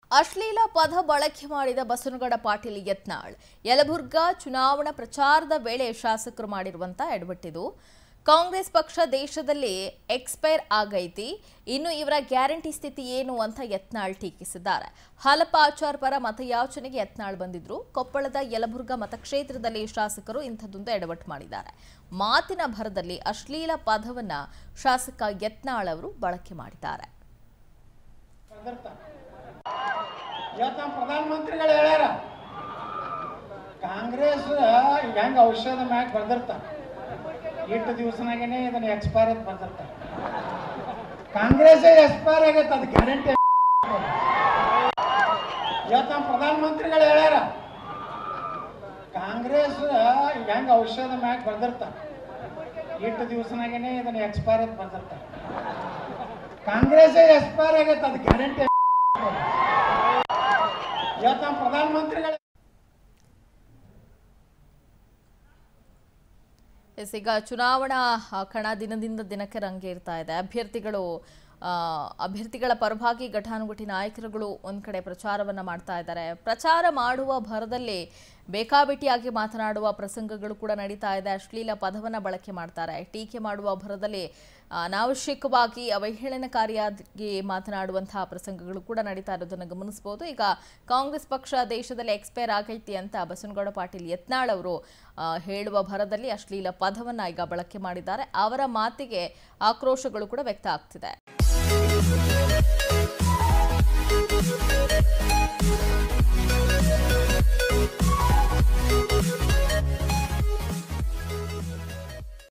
ಅಶ್ಲೀಲ ಪದ ಬಳಕೆ ಮಾಡಿದ ಬಸವನಗೌಡ ಪಾಟೀಲ್ ಯತ್ನಾಳ್ ಯಲಬುರ್ಗಾ ಚುನಾವಣಾ ಪ್ರಚಾರದ ವೇಳೆ ಶಾಸಕರು ಮಾಡಿರುವಂತ ಎಡವಟ್ಟಿದು ಕಾಂಗ್ರೆಸ್ ಪಕ್ಷ ದೇಶದಲ್ಲಿ ಎಕ್ಸ್ಪೈರ್ ಆಗೈತಿ ಇನ್ನು ಇವರ ಗ್ಯಾರಂಟಿ ಸ್ಥಿತಿ ಏನು ಅಂತ ಯತ್ನಾಳ್ ಟೀಕಿಸಿದ್ದಾರೆ ಹಾಲಪ್ಪ ಆಚಾರ್ ಪರ ಮತಯಾಚನೆಗೆ ಯತ್ನಾಳ್ ಬಂದಿದ್ರು ಕೊಪ್ಪಳದ ಯಲಬುರ್ಗಾ ಮತಕ್ಷೇತ್ರದಲ್ಲಿ ಶಾಸಕರು ಇಂಥದ್ದೊಂದು ಎಡವಟ್ಟು ಮಾಡಿದ್ದಾರೆ ಮಾತಿನ ಭರದಲ್ಲಿ ಅಶ್ಲೀಲ ಪದವನ್ನ ಶಾಸಕ ಯತ್ನಾಳ್ ಅವರು ಬಳಕೆ ಮಾಡಿದ್ದಾರೆ ಬಂದಿರ್ತಾನೆ ಇವತ್ತು ನಮ್ಮ ಪ್ರಧಾನಮಂತ್ರಿಗಳು ಹೇಳ್ಯಾರ ಕಾಂಗ್ರೆಸ್ ಈಗ ಹೆಂಗೆ ಔಷಧ ಮ್ಯಾಗ ಬಂದಿರ್ತಾನೆ ಇಟ್ಟು ದಿವಸನಾಗೇನೆ ಇದನ್ನ ಎಕ್ಸ್ಪೈರ್ ಅಂತ ಬಂದಿರ್ತಾರೆ ಕಾಂಗ್ರೆಸ್ ಎಕ್ಸ್ಪೈರ್ ಆಗೈತೆ ಅದು ಗ್ಯಾರಂಟಿ ಇವತ್ತು ನಮ್ಮ ಪ್ರಧಾನಮಂತ್ರಿಗಳು ಹೇಳ್ಯಾರ ಕಾಂಗ್ರೆಸ್ ಈಗ ಹೆಂಗೆ ಔಷಧ ಮ್ಯಾಗ ಬಂದಿರ್ತಾನೆ ಇಟ್ಟು ದಿವಸನಾಗೇನೆ ಇದನ್ನ ಎಕ್ಸ್ಪೈರ್ ಅಂತ ಬಂದಿರ್ತಾರೆ ಕಾಂಗ್ರೆಸ್ ಎಕ್ಸ್ಪೈರ್ ಆಗೈತೆ ಅದು ಗ್ಯಾರಂಟಿ ಇವತ್ತು ನಮ್ಮ ಪ್ರಧಾನಮಂತ್ರಿಗಳು ಎಸ್ ಈಗ ಚುನಾವಣಾ ಆ, ಕಣ ದಿನದಿಂದ ದಿನಕ್ಕೆ ರಂಗೇರ್ತಾ ಇದೆ ಅಭ್ಯರ್ಥಿಗಳು ಆ, ಅಭ್ಯರ್ಥಿಗಳ ಪರವಾಗಿ ಘಟಾನುಘಟಿ ನಾಯಕರುಗಳು ಒಂದ್ ಕಡೆ ಪ್ರಚಾರವನ್ನ ಮಾಡ್ತಾ ಇದ್ದಾರೆ ಪ್ರಚಾರ ಮಾಡುವ ಭರದಲ್ಲಿ ಬೇಕಾಬಿಟ್ಟಿಯಾಗಿ ಮಾತನಾಡುವ ಪ್ರಸಂಗಗಳು ಕೂಡ ನಡೀತಾ ಇದೆ ಅಶ್ಲೀಲ ಪದವನ್ನ ಬಳಕೆ ಮಾಡ್ತಾರೆ ಟೀಕೆ ಮಾಡುವ ಭರದಲ್ಲಿ ಆ, ಅನಾವಶ್ಯಕವಾಗಿ ಅವಹೇಳನಕಾರಿಯಾಗಿ ಮಾತನಾಡುವಂತಹ ಪ್ರಸಂಗಗಳು ಕೂಡ ನಡೀತಾ ಇರೋದನ್ನು ಗಮನಿಸಬಹುದು ಈಗ ಕಾಂಗ್ರೆಸ್ ಪಕ್ಷ ದೇಶದಲ್ಲಿ ಎಕ್ಸ್ಪೈರ್ ಆಗೈತಿ ಅಂತ ಬಸವನಗೌಡ ಪಾಟೀಲ್ ಯತ್ನಾಳ್ ಅವರು ಆ, ಹೇಳುವ ಭರದಲ್ಲಿ ಅಶ್ಲೀಲ ಪದವನ್ನ ಈಗ ಬಳಕೆ ಮಾಡಿದ್ದಾರೆ ಅವರ ಮಾತಿಗೆ ಆಕ್ರೋಶಗಳು ಕೂಡ ವ್ಯಕ್ತ ಆಗ್ತಿದೆ